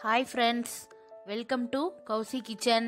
hi friends welcome to Kousi kitchen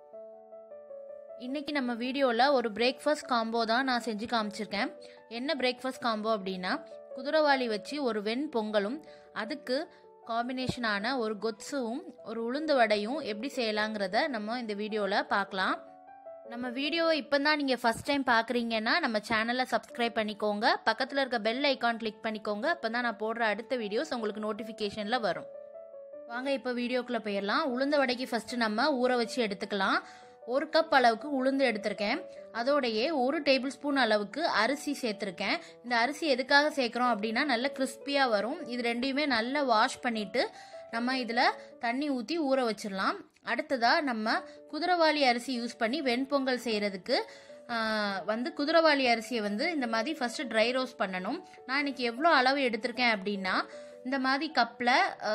இன்னைக்கு நம்ம வீடியோவில் ஒரு பிரேக்ஃபாஸ்ட் காம்போ தான் நான் செஞ்சு காமிச்சிருக்கேன் என்ன பிரேக்ஃபாஸ்ட் காம்போ அப்படின்னா குதிரவாளி வச்சு ஒரு வெண் பொங்கலும் அதுக்கு காம்பினேஷனான ஒரு கொத்ஸும் ஒரு உளுந்து வடையும் எப்படி செய்யலாங்கிறத நம்ம இந்த வீடியோவில் பார்க்கலாம் நம்ம வீடியோவை இப்போ தான் நீங்கள் ஃபஸ்ட் டைம் பார்க்குறீங்கன்னா நம்ம சேனலை சப்ஸ்கிரைப் பண்ணிக்கோங்க பக்கத்தில் இருக்க பெல் ஐக்கான் கிளிக் பண்ணிக்கோங்க அப்போ தான் நான் போடுற அடுத்த வீடியோஸ் உங்களுக்கு நோட்டிஃபிகேஷனில் வரும் வாங்க இப்போ வீடியோக்குள்ளே போயிடலாம் உளுந்த வடைக்கு ஃபஸ்ட்டு நம்ம ஊற வச்சு எடுத்துக்கலாம் ஒரு கப் அளவுக்கு உளுந்து எடுத்திருக்கேன் அதோடையே ஒரு டேபிள் ஸ்பூன் அளவுக்கு அரிசி சேர்த்துருக்கேன் இந்த அரிசி எதுக்காக சேர்க்குறோம் அப்படின்னா நல்ல கிறிஸ்பியாக வரும் இது ரெண்டையுமே நல்லா வாஷ் பண்ணிவிட்டு நம்ம இதில் தண்ணி ஊற்றி ஊற வச்சிடலாம் அடுத்ததாக நம்ம குதிரவாளி அரிசி யூஸ் பண்ணி வெண்பொங்கல் செய்கிறதுக்கு வந்து குதிரவாளி அரிசியை வந்து இந்த மாதிரி ஃபஸ்ட்டு ட்ரை ரோஸ்ட் பண்ணணும் நான் இன்னைக்கு எவ்வளோ அளவு எடுத்திருக்கேன் அப்படின்னா இந்த மாதிரி கப்பில்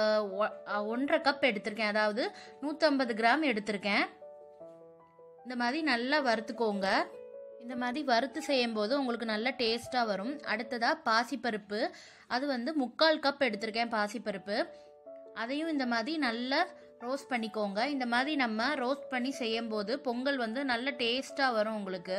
ஒன்றரை கப் எடுத்திருக்கேன் அதாவது நூற்றம்பது கிராம் எடுத்திருக்கேன் இந்த மாதிரி நல்லா வறுத்துக்கோங்க இந்த மாதிரி வறுத்து செய்யும் போது உங்களுக்கு நல்ல டேஸ்ட்டாக வரும் அடுத்ததாக பாசிப்பருப்பு அது வந்து முக்கால் கப் எடுத்திருக்கேன் பாசிப்பருப்பு அதையும் இந்த மாதிரி நல்லா ரோஸ்ட் பண்ணிக்கோங்க இந்த மாதிரி நம்ம ரோஸ்ட் பண்ணி செய்யும் போது பொங்கல் வந்து நல்ல டேஸ்ட்டாக வரும் உங்களுக்கு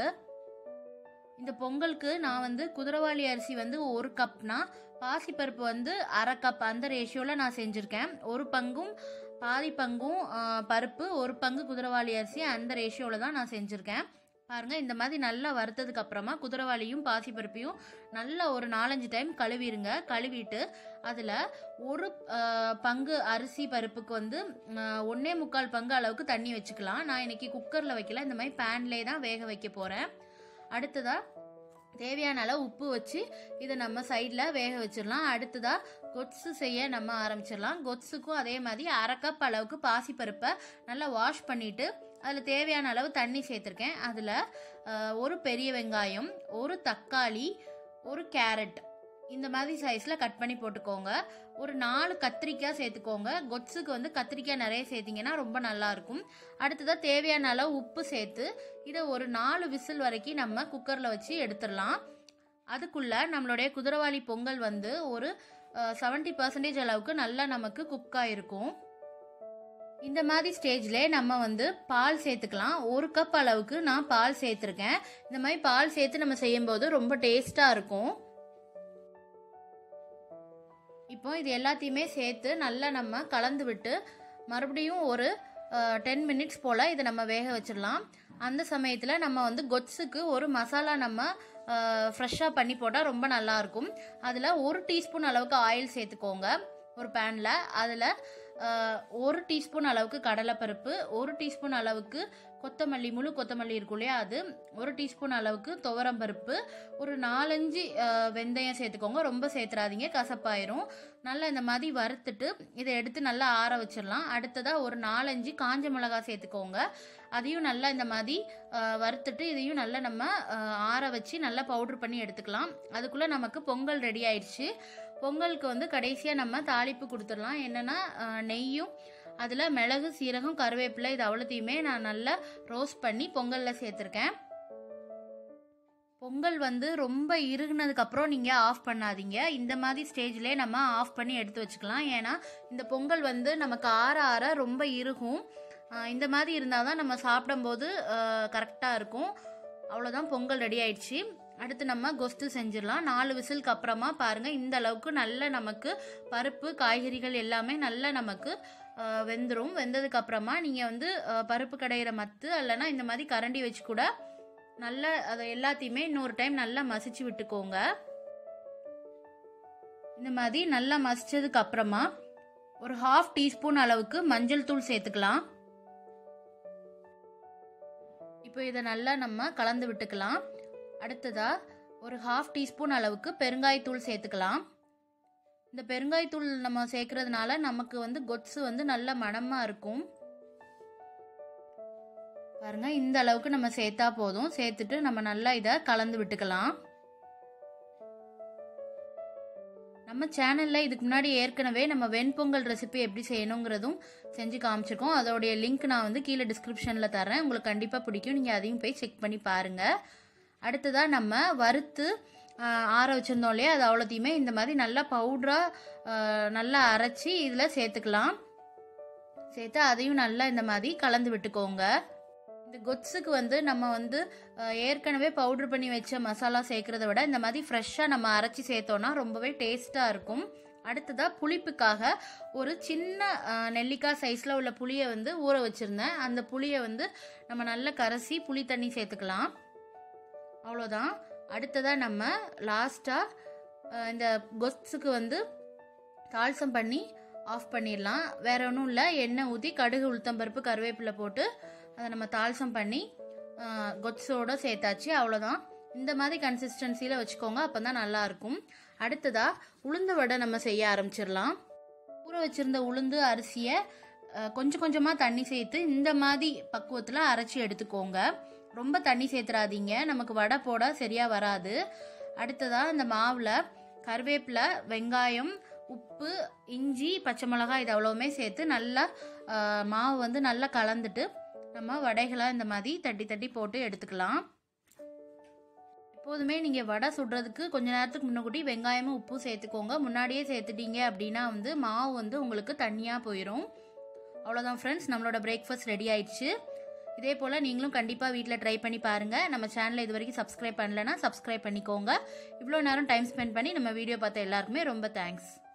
இந்த பொங்கலுக்கு நான் வந்து குதிரவாளி அரிசி வந்து ஒரு கப்னா பாசிப்பருப்பு வந்து அரை கப் அந்த ரேஷியோவில் நான் செஞ்சுருக்கேன் ஒரு பங்கும் பாதி பங்கும் பருப்பு ஒரு பங்கு குதிரவாளி அரிசி அந்த ரேஷியோவில் தான் நான் செஞ்சுருக்கேன் பாருங்கள் இந்த மாதிரி நல்லா வறுத்ததுக்கு அப்புறமா குதிரவாளியும் பாசிப்பருப்பையும் நல்லா ஒரு நாலஞ்சு டைம் கழுவிடுங்க கழுவிட்டு அதில் ஒரு பங்கு அரிசி பருப்புக்கு வந்து ஒன்றே முக்கால் பங்கு அளவுக்கு தண்ணி வச்சுக்கலாம் நான் இன்னைக்கு குக்கரில் வைக்கல இந்த மாதிரி பேன்லேயே தான் வேக வைக்க போகிறேன் அடுத்ததாக தேவையான அளவு உப்பு வச்சு இதை நம்ம சைடில் வேக வச்சிடலாம் அடுத்ததாக கொட்ஸு செய்ய நம்ம ஆரம்பிச்சிடலாம் கொட்ஸுக்கும் அதே மாதிரி அரை கப் அளவுக்கு பாசிப்பருப்பை நல்லா வாஷ் பண்ணிவிட்டு அதில் தேவையான அளவு தண்ணி சேர்த்துருக்கேன் அதில் ஒரு பெரிய வெங்காயம் ஒரு தக்காளி ஒரு கேரட் இந்த மாதிரி சைஸில் கட் பண்ணி போட்டுக்கோங்க ஒரு நாலு கத்திரிக்காய் சேர்த்துக்கோங்க கொட்ஸுக்கு வந்து கத்திரிக்காய் நிறைய சேர்த்திங்கன்னா ரொம்ப நல்லாயிருக்கும் அடுத்ததாக தேவையான அளவு உப்பு சேர்த்து இதை ஒரு நாலு விசில் வரைக்கும் நம்ம குக்கரில் வச்சு எடுத்துடலாம் அதுக்குள்ளே நம்மளுடைய குதிரவாளி பொங்கல் வந்து ஒரு செவன்ட்டி பர்சன்டேஜ் அளவுக்கு நல்லா நமக்கு குக்காக இருக்கும் இந்த மாதிரி ஸ்டேஜ்ல நம்ம வந்து பால் சேர்த்துக்கலாம் ஒரு கப் அளவுக்கு நான் பால் சேர்த்துருக்கேன் இந்த மாதிரி பால் சேர்த்து நம்ம செய்யும்போது ரொம்ப டேஸ்டாக இருக்கும் இப்போ இது எல்லாத்தையுமே சேர்த்து நல்லா நம்ம கலந்து விட்டு மறுபடியும் ஒரு டென் மினிட்ஸ் போல் இதை நம்ம வேக வச்சிடலாம் அந்த சமயத்தில் நம்ம வந்து கொட்ஸுக்கு ஒரு மசாலா நம்ம ஃப்ரெஷ்ஷாக பண்ணி போட்டால் ரொம்ப நல்லாயிருக்கும் அதில் ஒரு டீஸ்பூன் அளவுக்கு ஆயில் சேர்த்துக்கோங்க ஒரு பேனில் அதில் ஒரு டீஸ்பூன் அளவுக்கு கடலைப்பருப்பு ஒரு டீஸ்பூன் அளவுக்கு கொத்தமல்லி முழு கொத்தமல்லி இருக்கும் இல்லையா அது ஒரு டீஸ்பூன் அளவுக்கு துவரம் பருப்பு ஒரு நாலஞ்சு வெந்தயம் சேர்த்துக்கோங்க ரொம்ப சேர்த்துறாதீங்க கசப்பாயிரும் நல்லா இந்த மாதிரி வறுத்துட்டு இதை எடுத்து நல்லா ஆற வச்சிடலாம் அடுத்ததாக ஒரு நாலஞ்சு காஞ்ச மிளகா சேர்த்துக்கோங்க அதையும் நல்லா இந்த மாதிரி வறுத்துட்டு இதையும் நல்லா நம்ம ஆற வச்சு நல்லா பவுட்ரு பண்ணி எடுத்துக்கலாம் அதுக்குள்ளே நமக்கு பொங்கல் ரெடி ஆயிடுச்சு பொங்கலுக்கு வந்து கடைசியாக நம்ம தாளிப்பு கொடுத்துடலாம் என்னென்னா நெய்யும் அதில் மிளகு சீரகம் கருவேப்பிலை இது அவ்வளோத்தையுமே நான் நல்லா ரோஸ்ட் பண்ணி பொங்கலில் சேர்த்துருக்கேன் பொங்கல் வந்து ரொம்ப இறுகுனதுக்கப்புறம் நீங்கள் ஆஃப் பண்ணாதீங்க இந்த மாதிரி ஸ்டேஜ்லேயே நம்ம ஆஃப் பண்ணி எடுத்து வச்சுக்கலாம் ஏன்னா இந்த பொங்கல் வந்து நமக்கு ஆற ஆற ரொம்ப இறுகும் இந்த மாதிரி இருந்தால் தான் நம்ம சாப்பிடும்போது கரெக்டாக இருக்கும் அவ்வளோதான் பொங்கல் ரெடி ஆயிடுச்சு அடுத்து நம்ம கொஸ்து செஞ்சிடலாம் நாலு விசிலுக்கு அப்புறமா பாருங்கள் இந்த அளவுக்கு நல்ல நமக்கு பருப்பு காய்கறிகள் எல்லாமே நல்ல நமக்கு வெந்துடும் வெந்ததுக்கு அப்புறமா நீங்கள் வந்து பருப்பு கடையிற மத்து இல்லைன்னா இந்த மாதிரி கரண்டி வச்சு கூட நல்லா அதை எல்லாத்தையுமே இன்னொரு டைம் நல்லா மசிச்சு விட்டுக்கோங்க இந்த மாதிரி நல்லா மசிச்சதுக்கு அப்புறமா ஒரு ஹாஃப் டீஸ்பூன் அளவுக்கு மஞ்சள் தூள் சேர்த்துக்கலாம் இப்போ இதை நல்லா நம்ம கலந்து விட்டுக்கலாம் அடுத்ததா ஒரு ஹாஃப் டீஸ்பூன் அளவுக்கு பெருங்காயத்தூள் சேர்த்துக்கலாம் இந்த பெருங்காயத்தூள் நம்ம சேர்க்கறதுனால நமக்கு வந்து கொட்ஸு வந்து நல்ல மணமாக இருக்கும் பாருங்க இந்த அளவுக்கு நம்ம சேர்த்தா போதும் சேர்த்துட்டு நம்ம நல்லா இதை கலந்து விட்டுக்கலாம் நம்ம சேனலில் இதுக்கு முன்னாடி ஏற்கனவே நம்ம வெண்பொங்கல் ரெசிபி எப்படி செய்யணுங்கிறதும் செஞ்சு காமிச்சிருக்கோம் அதோடைய லிங்க் நான் வந்து கீழே டிஸ்கிரிப்ஷனில் தரேன் உங்களுக்கு கண்டிப்பாக பிடிக்கும் நீங்கள் அதையும் போய் செக் பண்ணி பாருங்கள் அடுத்ததாக நம்ம வறுத்து ஆற வச்சுருந்தோம் இல்லையா அது அவ்வளோத்தையுமே இந்த மாதிரி நல்லா பவுட்ராக நல்லா அரைச்சி இதில் சேர்த்துக்கலாம் சேர்த்து அதையும் நல்லா இந்த மாதிரி கலந்து விட்டுக்கோங்க இந்த கொத்ஸுக்கு வந்து நம்ம வந்து அஹ், ஏற்கனவே பவுடர் பண்ணி வச்ச மசாலா சேர்க்கறத விட இந்த மாதிரி ஃப்ரெஷ்ஷாக நம்ம அரைச்சி சேர்த்தோன்னா ரொம்பவே டேஸ்ட்டாக இருக்கும் அடுத்ததாக புளிப்புக்காக ஒரு சின்ன அஹ், நெல்லிக்காய் சைஸில் உள்ள புளியை வந்து ஊற வச்சுருந்தேன் அந்த புளியை வந்து நம்ம நல்லா கரைசி புளி தண்ணி சேர்த்துக்கலாம் அவ்வளோதான் அடுத்ததாக நம்ம லாஸ்ட்டாக இந்த கொத்ஸுக்கு வந்து தாள்சம் பண்ணி ஆஃப் பண்ணிடலாம் வேற ஒன்றும் இல்லை எண்ணெய் ஊற்றி கடுகு உளுத்தம்பருப்பு கருவேப்பிலை போட்டு அதை நம்ம தாள்சம் பண்ணி கொத்ஸோட சேர்த்தாச்சு அவ்வளோதான் இந்த மாதிரி கன்சிஸ்டன்சியில் வச்சுக்கோங்க அப்போ தான் நல்லாயிருக்கும் அடுத்ததாக உளுந்த வடை நம்ம செய்ய ஆரம்பிச்சிடலாம் ஊற வச்சுருந்த உளுந்து அரிசியை அஹ், கொஞ்சம் கொஞ்சமாக தண்ணி சேர்த்து இந்த மாதிரி பக்குவத்தில் அரைச்சி எடுத்துக்கோங்க ரொம்ப தண்ணி சேர்த்துறாதீங்க நமக்கு வடை போட சரியாக வராது அடுத்ததாக இந்த மாவில் கருவேப்பிலை வெங்காயம் உப்பு இஞ்சி பச்சை மிளகாய் இது அவ்வளோவுமே சேர்த்து நல்லா அஹ், மாவு வந்து நல்லா கலந்துட்டு நம்ம வடைகளை இந்த மாதிரி தட்டி தட்டி போட்டு எடுத்துக்கலாம் எப்போதுமே நீங்கள் வடை சுடுறதுக்கு கொஞ்ச நேரத்துக்கு முன்னக்கூட்டி வெங்காயமும் உப்பும் சேர்த்துக்கோங்க முன்னாடியே சேர்த்துட்டீங்க அப்படின்னா வந்து மாவு வந்து உங்களுக்கு தண்ணியாக போயிடும் அவ்வளோதான் ஃப்ரெண்ட்ஸ் நம்மளோட பிரேக்ஃபாஸ்ட் ரெடி ஆயிடுச்சு இதே போல் நீங்களும் கண்டிப்பாக வீட்டில் ட்ரை பண்ணி பாருங்கள் நம்ம சேனலை இது வரைக்கும் சப்ஸ்கிரைப் பண்ணலைன்னா சப்ஸ்கிரைப் பண்ணிக்கோங்க இவ்வளோ நேரம் டைம் ஸ்பெண்ட் பண்ணி நம்ம வீடியோ பார்த்த எல்லாருக்குமே ரொம்ப தேங்க்ஸ்